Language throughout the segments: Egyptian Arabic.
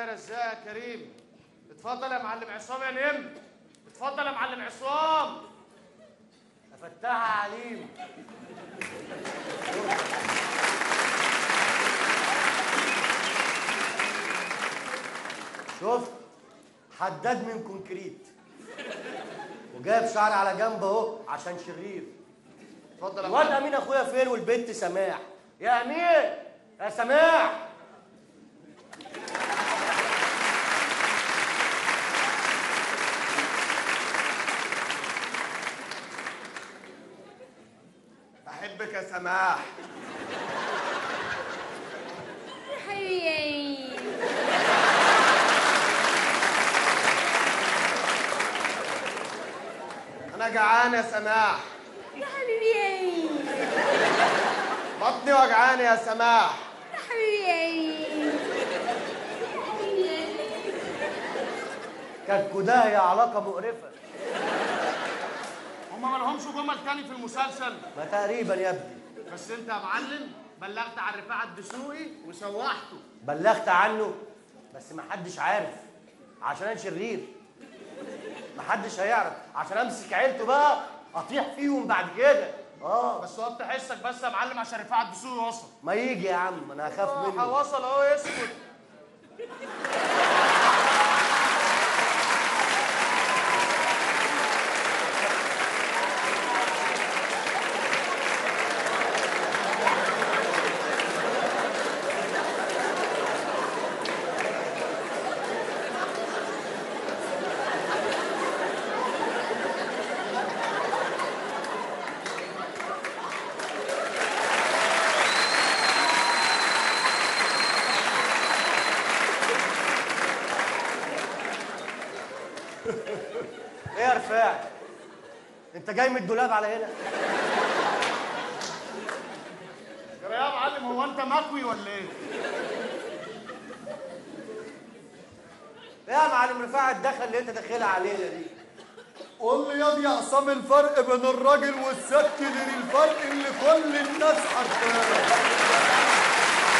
رزاق يا كريم اتفضل يا معلم عصام يا نمر اتفضل يا معلم عصام افتحها عليم شفت حداد من كونكريت وجايب شعر على جنب اهو عشان شرير اتفضل يا الواد معلم امين اخويا فين والبنت سماح يا امين يا سماح بحبك يا سماح حبيبي انا جعان يا سماح يا حبيبي بطني وجعان يا سماح يا حبيبي كالكداه هي علاقه مقرفه هما ما لهمش جمل تاني في المسلسل ما تقريبا يا ابني بس انت يا معلم بلغت عن رفاعة الدسوقي وسوحته بلغت عنه بس ما حدش عارف عشان انا شرير ما حدش هيعرف عشان امسك عيلته بقى اطيح فيهم بعد كده اه بس وقت حسك بس يا معلم عشان رفاعة الدسوقي وصل ما يجي يا عم انا هخاف آه، منه وصل اهو اسكت ايه يا رفاعي انت جاي من الدولاب على هنا يا يا معلم هو انت مكوي ولا ايه؟ ايه يا معلم رفاعي الدخل اللي انت داخلها علينا دي قول لي يا دي عصام الفرق بين الراجل والست غير الفرق اللي كل الناس عارفاه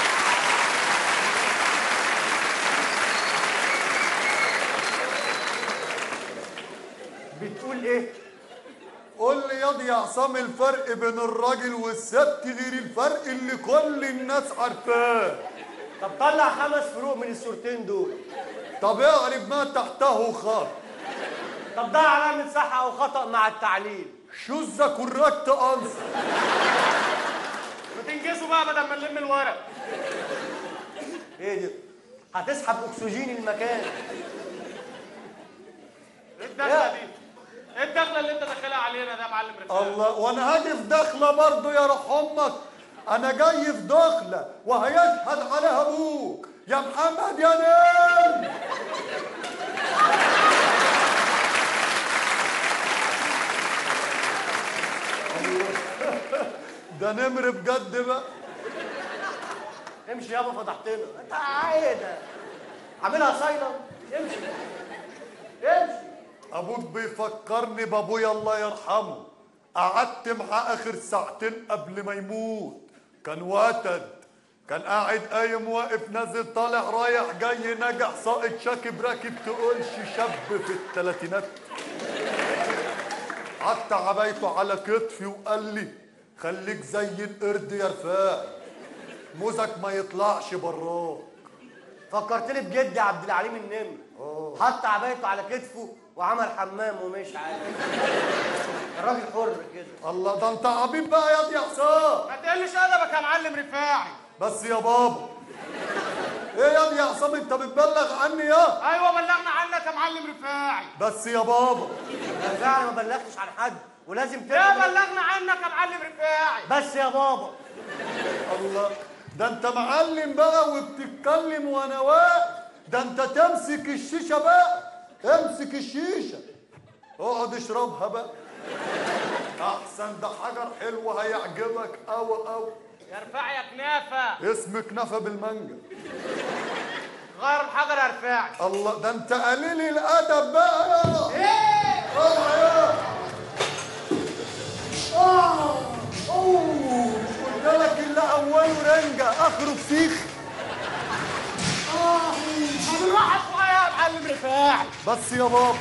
بتقول ايه قول لي يا دي عصام الفرق بين الراجل والست غير الفرق اللي كل الناس عارفاه طب طلع خمس فروق من الصورتين دول طب اعرف ما تحته خط طب ده علامة صح أو خطأ مع التعليل شوزة كوركت انسر ما تنجزوا بقى بدل ما نلم الورق إيه دي؟ هتسحب أكسجين المكان ايه الدخله دي؟ ايه الدخله اللي انت داخلها علينا ده يا معلم رفاعة؟ الله وانا هاجي في دخلة برضه يا روح امك انا جاي في دخلة وهيشهد عليها ابوك يا محمد يا نيل ده نمر بجد بقى امشي يابا فضحتنا أنت إيه ده؟ عاملها صايلة امشي امشي ابوك بيفكرني بابويا الله يرحمه قعدت معاه اخر ساعتين قبل ما يموت كان وتد كان قاعد قايم واقف نازل طالع رايح جاي نجح ساقط شاكب راكب تقولش شاب في الثلاثينات حتى عبايته على كتفي وقال لي خليك زي القرد يا رفاعي موزك ما يطلعش براك فكرتني بجدي عبد العليم النمر حط عبايته على كتفه وعمل حمام ومشي عادي الراجل حر كده الله ده انت عبيط بقى يا دي عصام ما تقلش ادبك يا معلم رفاعي بس يا بابا ايه يا دي يا عصام انت بتبلغ عني يا ايوه بلغنا عنك يا معلم رفاعي بس يا بابا أنا فعلا ما بلغتش عن حد ولازم ايه تبقى بلغنا عنك يا معلم رفاعي بس يا بابا الله ده انت معلم بقى وبتتكلم وانا واقف ده انت تمسك الشيشه بقى امسك الشيشه اقعد اشربها بقى احسن ده حجر حلو هيعجبك قوي قوي يا رفاعي يا كنافه اسم كنافه بالمانجا غير الحجر يا رفاعي الله ده انت قليل الادب بقى يا ايه اوعى يا اه اوه مش قلت لك الا اوله رنجه اخره فسيخ اه ما بالراحه شويه يا معلم رفاعي بس يا بابا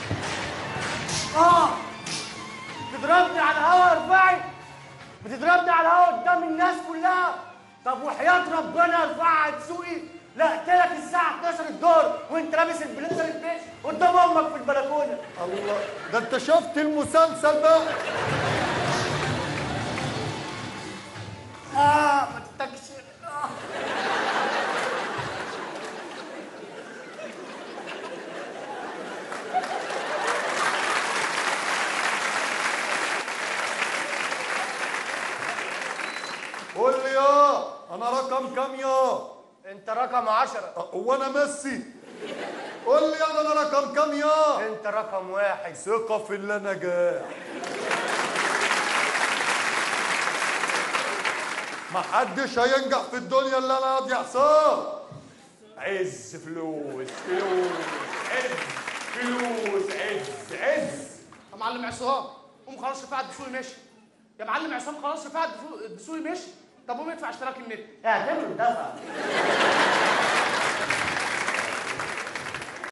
اه بتضربني على الهوا يا رفاعي بتضربني على الهوا قدام الناس كلها طب وحياة ربنا يا رفاعي هتسوقي لا قلت لك الساعة 12 الظهر وانت لابس البليزر البيج قدام امك في البلكونة الله ده انت شفت المسلسل بقى اه ما تتكش آه. قول لي يا انا رقم كام يا انت رقم 10 هو انا ميسي قول لي يا انا رقم كام يا انت رقم واحد ثقة في اللي نجاح محدش هينجح في الدنيا الا انا قاضي حسام عز فلوس فلوس عز فلوس عز عز يا معلم عصام قوم خلاص رفاعة الدسوقي ماشي يا معلم عصام خلاص رفاعة الدسوقي- الدسوقي ماشي طب قوم ادفع اشتراك النت اعتبره دفع